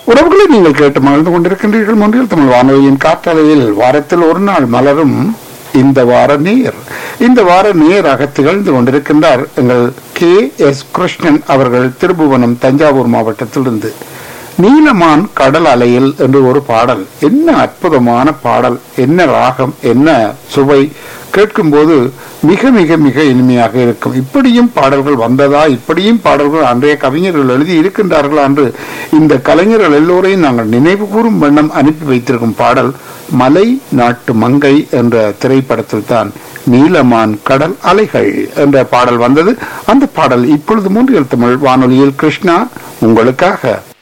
உறவுகளை நீங்கள் கேட்டு மகிழ்ந்து கொண்டிருக்கின்றீர்கள் மொன்றில் தமிழ் வானொலியின் காற்றலையில் வாரத்தில் ஒரு நாள் மலரும் இந்த வார நீர் இந்த வார நீராக திகழ்ந்து கொண்டிருக்கின்றார் எங்கள் கே எஸ் கிருஷ்ணன் அவர்கள் திருபுவனம் தஞ்சாவூர் மாவட்டத்திலிருந்து நீலமான் கடல் அலையில் என்று ஒரு பாடல் என்ன அற்புதமான பாடல் என்ன ராகம் என்ன சுவை கேட்கும்போது மிக மிக மிக இனிமையாக இருக்கும் இப்படியும் பாடல்கள் வந்ததா இப்படியும் பாடல்கள் அன்றைய கவிஞர்கள் எழுதி இருக்கின்றார்களா என்று இந்த கலைஞர்கள் எல்லோரையும் நாங்கள் நினைவு கூறும் வண்ணம் அனுப்பி வைத்திருக்கும் பாடல் மலை நாட்டு மங்கை என்ற திரைப்படத்தில் தான் நீலமான் கடல் அலைகள் என்ற பாடல் வந்தது அந்த பாடல் இப்பொழுது மூன்றியல் தமிழ் வானொலியில் கிருஷ்ணா உங்களுக்காக